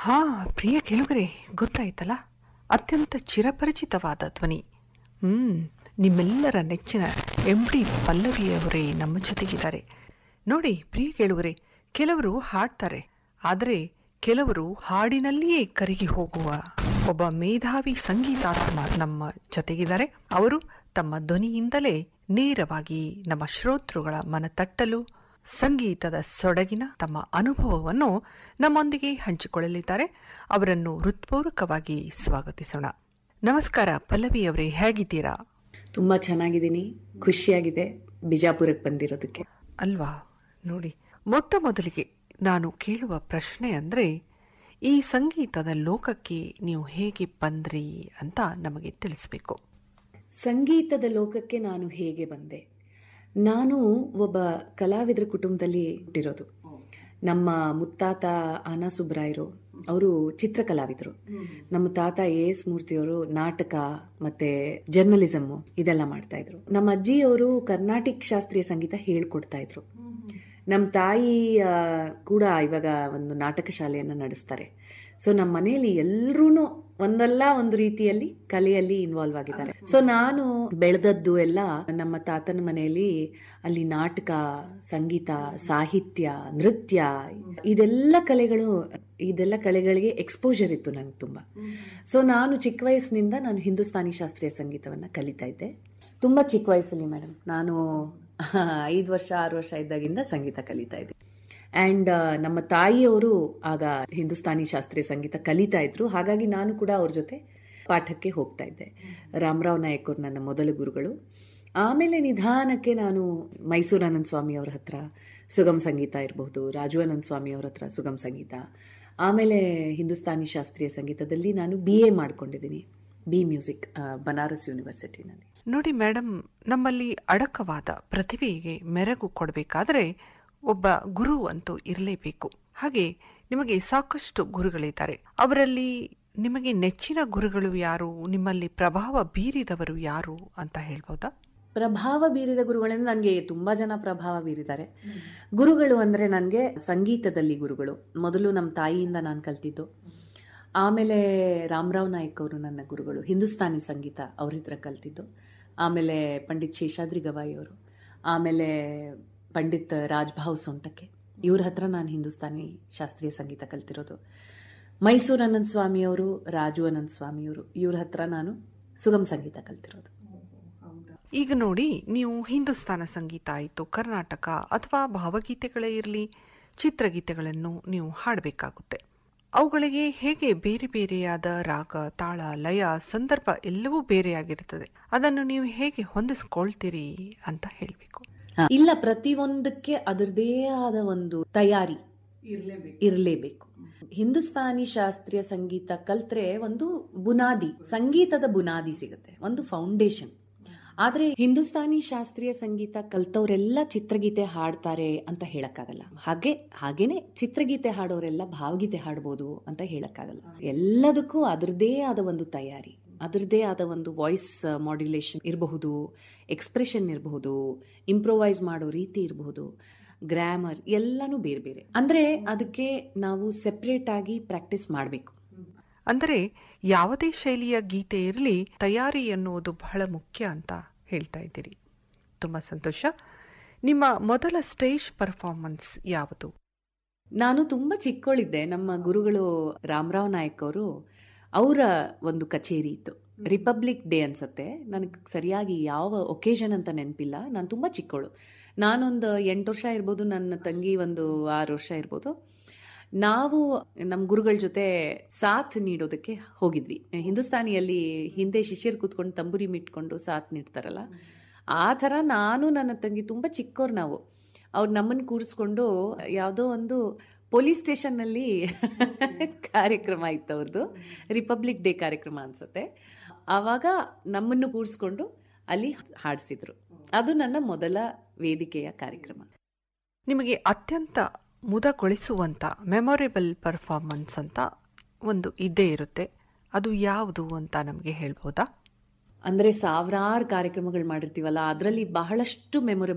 ಹಾ ಪ್ರಿಯ ಕೇಳುಗರೆ ಗೊತ್ತಾಯ್ತಲ್ಲ ಅತ್ಯಂತ ಚಿರಪರಿಚಿತವಾದ ಧ್ವನಿ ಹ್ಮ್ ನಿಮ್ಮೆಲ್ಲರ ನೆಚ್ಚಿನ ಎಂ ಡಿ ಪಲ್ಲವಿಯವರೇ ನಮ್ಮ ಜೊತೆಗಿದ್ದಾರೆ ನೋಡಿ ಪ್ರಿಯ ಕೇಳುಗರೆ ಕೆಲವರು ಹಾಡ್ತಾರೆ ಆದರೆ ಕೆಲವರು ಹಾಡಿನಲ್ಲಿಯೇ ಕರಗಿ ಹೋಗುವ ಒಬ್ಬ ಮೇಧಾವಿ ಸಂಗೀತಾತ್ಮ ನಮ್ಮ ಜೊತೆಗಿದ್ದಾರೆ ಅವರು ತಮ್ಮ ಧ್ವನಿಯಿಂದಲೇ ನೇರವಾಗಿ ನಮ್ಮ ಶ್ರೋತೃಗಳ ಮನ ತಟ್ಟಲು ಸಂಗೀತದ ಸೊಡಗಿನ ತಮ್ಮ ಅನುಭವವನ್ನು ನಮ್ಮೊಂದಿಗೆ ಹಂಚಿಕೊಳ್ಳಲಿದ್ದಾರೆ ಅವರನ್ನು ಹೃತ್ಪೂರ್ವಕವಾಗಿ ಸ್ವಾಗತಿಸೋಣ ನಮಸ್ಕಾರ ಪಲ್ಲವಿಯವರೇ ಹೇಗಿದ್ದೀರಾ ತುಂಬಾ ಚೆನ್ನಾಗಿದ್ದೀನಿ ಖುಷಿಯಾಗಿದೆ ಬಿಜಾಪುರಕ್ಕೆ ಬಂದಿರೋದಕ್ಕೆ ಅಲ್ವಾ ನೋಡಿ ಮೊಟ್ಟ ಮೊದಲಿಗೆ ನಾನು ಕೇಳುವ ಪ್ರಶ್ನೆ ಅಂದ್ರೆ ಈ ಸಂಗೀತದ ಲೋಕಕ್ಕೆ ನೀವು ಹೇಗೆ ಬಂದ್ರಿ ಅಂತ ನಮಗೆ ತಿಳಿಸ್ಬೇಕು ಸಂಗೀತದ ಲೋಕಕ್ಕೆ ನಾನು ಹೇಗೆ ಬಂದೆ ನಾನು ಒಬ್ಬ ಕಲಾವಿದರ ಕುಟುಂಬದಲ್ಲಿ ಹುಟ್ಟಿರೋದು ನಮ್ಮ ಮುತ್ತಾತ ಆನಾ ಸುಬ್ರಾಯರು ಅವರು ಚಿತ್ರಕಲಾವಿದರು ನಮ್ಮ ತಾತ ಎ ಎಸ್ ಮೂರ್ತಿಯವರು ನಾಟಕ ಮತ್ತೆ ಜರ್ನಲಿಸಮ್ ಇದೆಲ್ಲ ಮಾಡ್ತಾ ಇದ್ರು ನಮ್ಮ ಅಜ್ಜಿಯವರು ಕರ್ನಾಟಿಕ್ ಶಾಸ್ತ್ರೀಯ ಸಂಗೀತ ಹೇಳ್ಕೊಡ್ತಾ ಇದ್ರು ನಮ್ಮ ತಾಯಿ ಆ, ಕೂಡ ಇವಾಗ ಒಂದು ನಾಟಕ ಶಾಲೆಯನ್ನ ನಡೆಸ್ತಾರೆ ಸೊ ನಮ್ಮ ಮನೆಯಲ್ಲಿ ಎಲ್ರೂ ಒಂದಲ್ಲ ಒಂದು ರೀತಿಯಲ್ಲಿ ಕಲೆಯಲ್ಲಿ ಇನ್ವಾಲ್ವ್ ಆಗಿದ್ದಾರೆ ಸೊ ನಾನು ಬೆಳೆದದ್ದು ಎಲ್ಲ ನಮ್ಮ ತಾತನ ಮನೆಯಲ್ಲಿ ಅಲ್ಲಿ ನಾಟಕ ಸಂಗೀತ ಸಾಹಿತ್ಯ ನೃತ್ಯ ಇದೆಲ್ಲ ಕಲೆಗಳು ಇದೆಲ್ಲ ಕಲೆಗಳಿಗೆ ಎಕ್ಸ್ಪೋಜರ್ ಇತ್ತು ನನಗೆ ತುಂಬಾ ಸೊ ನಾನು ಚಿಕ್ಕ ವಯಸ್ಸಿನಿಂದ ನಾನು ಹಿಂದೂಸ್ತಾನಿ ಶಾಸ್ತ್ರೀಯ ಸಂಗೀತವನ್ನ ಕಲಿತಾ ಇದ್ದೆ ತುಂಬಾ ಚಿಕ್ಕ ವಯಸ್ಸಲ್ಲಿ ಮೇಡಮ್ ನಾನು ಐದು ವರ್ಷ ಆರು ವರ್ಷ ಇದ್ದಾಗಿಂದ ಸಂಗೀತ ಕಲಿತಾ ಇದ್ದೆ ಆ್ಯಂಡ್ ನಮ್ಮ ತಾಯಿಯವರು ಆಗ ಹಿಂದೂಸ್ತಾನಿ ಶಾಸ್ತ್ರೀಯ ಸಂಗೀತ ಕಲಿತಾ ಇದ್ರು ಹಾಗಾಗಿ ನಾನು ಕೂಡ ಅವ್ರ ಜೊತೆ ಪಾಠಕ್ಕೆ ಹೋಗ್ತಾ ಇದ್ದೆ ರಾಮರಾವ್ ನಾಯಕ್ ಅವ್ರು ನನ್ನ ಮೊದಲ ಗುರುಗಳು ಆಮೇಲೆ ನಿಧಾನಕ್ಕೆ ನಾನು ಮೈಸೂರು ಆನಂದ್ ಸ್ವಾಮಿ ಅವ್ರ ಹತ್ರ ಸುಗಮ್ ಸಂಗೀತ ಇರಬಹುದು ರಾಜು ಆನಂದ್ ಸ್ವಾಮಿ ಅವ್ರ ಹತ್ರ ಸುಗಮ್ ಸಂಗೀತ ಆಮೇಲೆ ಹಿಂದೂಸ್ತಾನಿ ಶಾಸ್ತ್ರೀಯ ಸಂಗೀತದಲ್ಲಿ ನಾನು ಬಿ ಎ ಮಾಡ್ಕೊಂಡಿದ್ದೀನಿ ಬಿ ಮ್ಯೂಸಿಕ್ ಬನಾರಸ್ ಯೂನಿವರ್ಸಿಟಿನಲ್ಲಿ ನೋಡಿ ಮೇಡಮ್ ನಮ್ಮಲ್ಲಿ ಅಡಕವಾದ ಪ್ರತಿಭೆಗೆ ಮೆರಗು ಕೊಡಬೇಕಾದ್ರೆ ಒಬ್ಬ ಗುರು ಅಂತೂ ಇರಲೇಬೇಕು ಹಾಗೆ ನಿಮಗೆ ಸಾಕಷ್ಟು ಗುರುಗಳಿದ್ದಾರೆ ಅವರಲ್ಲಿ ನಿಮಗೆ ನೆಚ್ಚಿನ ಗುರುಗಳು ಯಾರು ನಿಮ್ಮಲ್ಲಿ ಪ್ರಭಾವ ಬೀರಿದವರು ಯಾರು ಅಂತ ಹೇಳ್ಬೋದಾ ಪ್ರಭಾವ ಬೀರಿದ ಗುರುಗಳಿಂದ ನನಗೆ ತುಂಬಾ ಜನ ಪ್ರಭಾವ ಬೀರಿದ್ದಾರೆ ಗುರುಗಳು ಅಂದ್ರೆ ನನಗೆ ಸಂಗೀತದಲ್ಲಿ ಗುರುಗಳು ಮೊದಲು ನಮ್ಮ ತಾಯಿಯಿಂದ ನಾನು ಕಲ್ತಿದ್ದು ಆಮೇಲೆ ರಾಮರಾವ್ ನಾಯಕ್ ಅವರು ನನ್ನ ಗುರುಗಳು ಹಿಂದೂಸ್ತಾನಿ ಸಂಗೀತ ಅವ್ರ ಹತ್ರ ಕಲ್ತಿದ್ದು ಆಮೇಲೆ ಪಂಡಿತ್ ಶೇಷಾದ್ರಿ ಗವಾಯಿ ಅವರು ಆಮೇಲೆ ಪಂಡಿತ್ ರಾಜ್ಭಾವ್ ಸೊಂಟಕ್ಕೆ ಇವ್ರ ಹತ್ರ ನಾನು ಹಿಂದೂಸ್ತಾನಿ ಶಾಸ್ತ್ರೀಯ ಸಂಗೀತ ಕಲ್ತಿರೋದು ಮೈಸೂರು ಅನಂತ್ ಸ್ವಾಮಿಯವರು ರಾಜು ಅನಂತ್ ಸ್ವಾಮಿಯವರು ಇವ್ರ ಹತ್ರ ನಾನು ಸುಗಮ್ ಸಂಗೀತ ಕಲ್ತಿರೋದು ಈಗ ನೋಡಿ ನೀವು ಹಿಂದೂಸ್ತಾನ ಸಂಗೀತ ಆಯಿತು ಕರ್ನಾಟಕ ಅಥವಾ ಭಾವಗೀತೆಗಳೇ ಇರಲಿ ಚಿತ್ರಗೀತೆಗಳನ್ನು ನೀವು ಹಾಡಬೇಕಾಗುತ್ತೆ ಅವುಗಳಿಗೆ ಹೇಗೆ ಬೇರೆ ಬೇರೆಯಾದ ರಾಗ ತಾಳ ಲಯ ಸಂದರ್ಭ ಎಲ್ಲವೂ ಬೇರೆಯಾಗಿರುತ್ತದೆ ಅದನ್ನು ನೀವು ಹೇಗೆ ಹೊಂದಿಸ್ಕೊಳ್ತೀರಿ ಅಂತ ಹೇಳಬೇಕು ಹ. ಇಲ್ಲ ಪ್ರತಿಯೊಂದಕ್ಕೆ ಅದರದೇ ಆದ ಒಂದು ತಯಾರಿ ಇರಲೇಬೇಕು ಹಿಂದೂಸ್ತಾನಿ ಶಾಸ್ತ್ರೀಯ ಸಂಗೀತ ಕಲ್ತ್ರೆ ಒಂದು ಬುನಾದಿ ಸಂಗೀತದ ಬುನಾದಿ ಸಿಗುತ್ತೆ ಒಂದು ಫೌಂಡೇಶನ್ ಆದ್ರೆ ಹಿಂದೂಸ್ತಾನಿ ಶಾಸ್ತ್ರೀಯ ಸಂಗೀತ ಕಲ್ತವರೆಲ್ಲ ಚಿತ್ರಗೀತೆ ಹಾಡ್ತಾರೆ ಅಂತ ಹೇಳಕ್ಕಾಗಲ್ಲ ಹಾಗೆ ಹಾಗೇನೆ ಚಿತ್ರಗೀತೆ ಹಾಡೋರೆಲ್ಲ ಭಾವಗೀತೆ ಹಾಡ್ಬೋದು ಅಂತ ಹೇಳಕ್ಕಾಗಲ್ಲ ಎಲ್ಲದಕ್ಕೂ ಅದರದೇ ಆದ ಒಂದು ತಯಾರಿ ಅದರದೇ ಆದ ಒಂದು ವಾಯ್ಸ್ ಮಾಡ್ಯುಲೇಷನ್ ಇರಬಹುದು ಎಕ್ಸ್ಪ್ರೆಷನ್ ಇರಬಹುದು ಇಂಪ್ರೊವೈಸ್ ಮಾಡೋ ರೀತಿ ಇರಬಹುದು ಗ್ರಾಮರ್ ಎಲ್ಲನೂ ಬೇರೆ ಬೇರೆ ಅಂದ್ರೆ ಅದಕ್ಕೆ ನಾವು ಸೆಪರೇಟ್ ಆಗಿ ಪ್ರಾಕ್ಟೀಸ್ ಮಾಡಬೇಕು ಅಂದರೆ ಯಾವುದೇ ಶೈಲಿಯ ಗೀತೆ ಇರಲಿ ತಯಾರಿ ಎನ್ನುವುದು ಬಹಳ ಮುಖ್ಯ ಅಂತ ಹೇಳ್ತಾ ಇದ್ದೀರಿ ತುಂಬ ಸಂತೋಷ ನಿಮ್ಮ ಮೊದಲ ಸ್ಟೇಜ್ ಪರ್ಫಾರ್ಮೆನ್ಸ್ ಯಾವುದು ನಾನು ತುಂಬಾ ಚಿಕ್ಕವಳಿದ್ದೆ ನಮ್ಮ ಗುರುಗಳು ರಾಮರಾವ್ ನಾಯಕ್ ಅವರು ಅವರ ಒಂದು ಕಚೇರಿ ಇತ್ತು ರಿಪಬ್ಲಿಕ್ ಡೇ ಅನ್ಸತ್ತೆ ನನಗೆ ಸರಿಯಾಗಿ ಯಾವ ಒಕೇಶನ್ ಅಂತ ನೆನಪಿಲ್ಲ ನಾನು ತುಂಬಾ ಚಿಕ್ಕವಳು ನಾನೊಂದು ಎಂಟು ವರ್ಷ ಇರ್ಬೋದು ನನ್ನ ತಂಗಿ ಒಂದು ಆರು ವರ್ಷ ಇರ್ಬೋದು ನಾವು ನಮ್ಮ ಗುರುಗಳ ಜೊತೆ ಸಾಥ್ ನೀಡೋದಕ್ಕೆ ಹೋಗಿದ್ವಿ ಹಿಂದೂಸ್ತಾನಿಯಲ್ಲಿ ಹಿಂದೆ ಶಿಷ್ಯರು ಕೂತ್ಕೊಂಡು ತಂಬುರಿ ಮಿಟ್ಕೊಂಡು ಸಾಥ್ ನೀಡ್ತಾರಲ್ಲ ಆ ಥರ ನಾನು ನನ್ನ ತಂಗಿ ತುಂಬ ಚಿಕ್ಕವ್ರು ನಾವು ಅವ್ರು ನಮ್ಮನ್ನು ಕೂರಿಸ್ಕೊಂಡು ಯಾವುದೋ ಒಂದು ಪೊಲೀಸ್ ಸ್ಟೇಷನ್ನಲ್ಲಿ ಕಾರ್ಯಕ್ರಮ ಇತ್ತು ಅವ್ರದ್ದು ರಿಪಬ್ಲಿಕ್ ಡೇ ಕಾರ್ಯಕ್ರಮ ಅನ್ಸುತ್ತೆ ಆವಾಗ ನಮ್ಮನ್ನು ಕೂರಿಸ್ಕೊಂಡು ಅಲ್ಲಿ ಹಾಡಿಸಿದ್ರು ಅದು ನನ್ನ ಮೊದಲ ವೇದಿಕೆಯ ಕಾರ್ಯಕ್ರಮ ನಿಮಗೆ ಅತ್ಯಂತ ಮುದಗೊಳಿಸುವಂಥ ಮೆಮೊರೇಬಲ್ ಪರ್ಫಾರ್ಮೆನ್ಸ್ ಅಂತ ಒಂದು ಇದ್ದೇ ಇರುತ್ತೆ ಅದು ಯಾವುದು ಅಂತ ನಮಗೆ ಹೇಳ್ಬೋದಾ ಅಂದ್ರೆ ಸಾವಿರಾರು ಕಾರ್ಯಕ್ರಮಗಳು ಮಾಡಿರ್ತೀವಲ್ಲ ಅದರಲ್ಲಿ ಬಹಳಷ್ಟು ಮೆಮೊರೇಬಲ್